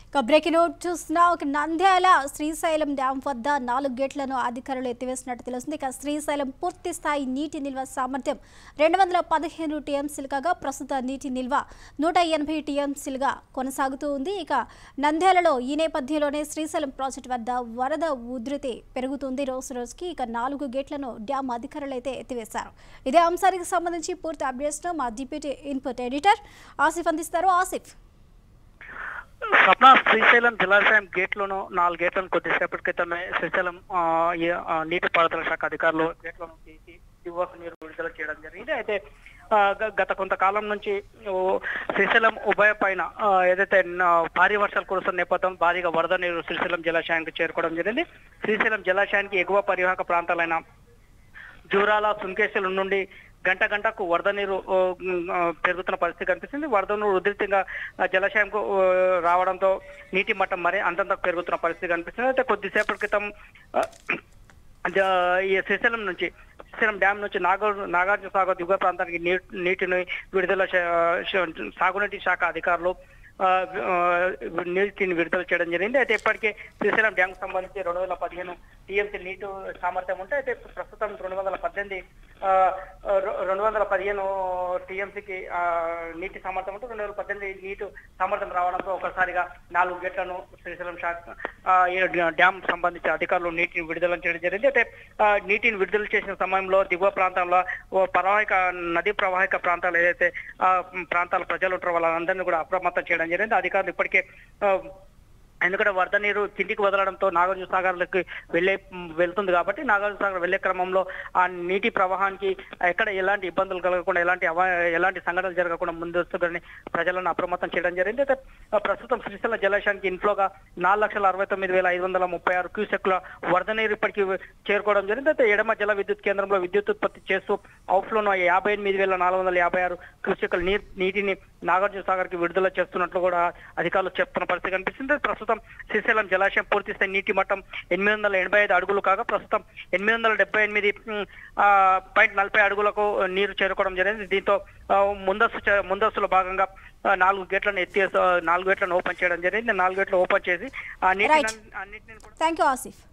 ఇక breaking news చూస్తున్నా ఒక నంద్యాల శ్రీశైలం డ్యాం వద్ద నాలుగు గేట్లను అధికారులు ఎత్తివేసినట్టు తెలుస్తుంది ఇక శ్రీశైలం పూర్తి స్థాయి నీటి నిల్వ సామర్థ్యం రెండు వందల పదిహేను టీఎంసీలు కాగా ప్రస్తుత నీటి నిల్వ నూట ఎనభై టీఎంసీలుగా కొనసాగుతూ ఉంది ఇక నంద్యాలలో ఈ నేపథ్యంలోనే శ్రీశైలం ప్రాజెక్టు వద్ద వరద ఉధృతి పెరుగుతుంది రోజు రోజుకి ఇక నాలుగు గేట్లను డ్యాం అధికారులు అయితే ఎత్తివేశారు ఇదే అంశానికి సంబంధించి పూర్తి అప్డేట్స్ను మా డిప్యూటీ ఇన్పుట్ ఎడిటర్ ఆసిఫ్ అందిస్తారు ఆసిఫ్ స్వప్న శ్రీశైలం జలాశయం గేట్లను నాలుగు గేట్లను కొద్దిసేపటి క్రితమే శ్రీశైలం ఆ, ఈ, ఆ, నీటిపారుదల శాఖ అధికారులు గేట్లను తీసి దిగువకు నీరు విడుదల చేయడం జరిగింది అయితే ఆ, గ- గత కొంతకాలం నుంచి ఓ, శ్రీశైలం ఉభయ పైన ఆ, ఏదైతే న- భారీ వర్షాలు కురుస్తున్న నేపథ్యం భారీగా వరద నీరు శ్రీశైలం జలాశయానికి చేరుకోవడం జరిగింది శ్రీశైలం జలాశయానికి ఎగువ పరివాహక ప్రాంతాలైన జూరాల సుంకేశ్వరం నుండి గంట గంటకు వరద నీరు ఓ, ఉమ్, ఆ, పెరుగుతున్న పరిస్థితి కనిపిస్తుంది వరద నీరు ఉధృతంగా ఆ, జలాశయంకు ఓ, రావడంతో నీటి మట్టం మరి అంతంత పెరుగుతున్న పరిస్థితి కనిపిస్తుంది అయితే కొద్దిసేపటి క్రితం ఆ, జ- ఈ శ్రీశైలం నుంచి శ్రీశైలం డ్యామ్ నుంచి నాగర్ నాగార్జున సాగర్ దిగువ ప్రాంతానికి నీ నీటిని విడుదల చే- చే- సాగునీటి శాఖ అధికారులు ఆ, ఆ, నీటిని విడుదల చేయడం జరిగింది అయితే ఇప్పటికే శ్రీశైలం డ్యామ్ సంబంధించి రెండు వేల పదిహేను టీఎంసీ నీటి సామర్థ్యం ఉంటే అయితే ప్రస్తుతం రెండు వందల పద్దెనిమిది ఆ, రె- రెండు వందల పదిహేను టీఎంసీకి నీటి సామర్థ్యం ఉంటే రెండు వేల పద్దెనిమిది నీటి సామర్థ్యం రావడంతో ఒకసారిగా నాలుగు గేట్లను శ్రీశైలం శాఖ ఆ, ఈ డ్యామ్ సంబంధించి అధికారులు నీటిని విడుదల చేయడం జరిగింది అయితే ఆ, నీటిని విడుదల చేసిన సమయంలో దిగువ ప్రాంతంలో ఓ ప్రవాహిక నదీ ప్రవాహిక ప్రాంతాలు ఏదైతే ఆ ప్రాంతాల ప్రజలు ఉంటారో వాళ్ళందరినీ కూడా అప్రమత్తం చేయడం జరిగింది అధికారులు ఇప్పటికే ఆ, ఎందుకంటే వరద నీరు కిందికి వదలడంతో నాగార్జున సాగర్లకు వెళ్ళే వెళ్తుంది కాబట్టి నాగార్జున సాగర్ వెళ్లే క్రమంలో ఆ నీటి ప్రవాహానికి ఎక్కడ ఎలాంటి ఇబ్బందులు కలగకుండా ఎలాంటి అవ ఎలాంటి సంఘటనలు జరగకుండా ముందస్తుగానే ప్రజలను అప్రమత్తం చేయడం జరిగింది అయితే ఆ, ప్రస్తుతం శ్రీశైలం జలాశయానికి ఇన్ఫ్లోగా నాలుగు లక్షల అరవై తొమ్మిది వేల ఐదు వందల ముప్పై ఆరు క్యూసెక్ల వరద నీరు ఇప్పటికీ చేరుకోవడం జరిగింది అయితే ఎడమ జల విద్యుత్ కేంద్రంలో విద్యుత్ ఉత్పత్తి చేస్తూ అవుట్ఫ్లోను యాభై ఎనిమిది వేల నాలుగు వందల యాభై ఆరు క్యూసెక్ల నీరు నీటిని నాగార్జున సాగర్ కి విడుదల చేస్తున్నట్లు కూడా అధికారులు చెప్తున్న పరిస్థితి కనిపిస్తుంది ప్రస్తుతం శ్రీశైలం జలాశయం పూర్తి స్థాయి నీటి మట్టం ఎనిమిది వందల ఎనభై ఐదు అడుగులు కాగా ప్రస్తుతం ఎనిమిది వందల డెబ్బై ఎనిమిది ఉమ్, ఆ, పాయింట్ నలభై అడుగులకు నీరు చేరుకోవడం జరిగింది దీంతో ఆ, ముందస్తు చే- ముందస్తులో భాగంగా ఆ, నాలుగు గేట్లను ఎత్తి నాలుగు గేట్లను ఓపెన్ చేయడం జరిగింది నాలుగు గేట్లు ఓపెన్ చేసి ఆ నీటిని Right. అన్నింటిని కూడా థ్యాంక్ యూ ఆసిఫ్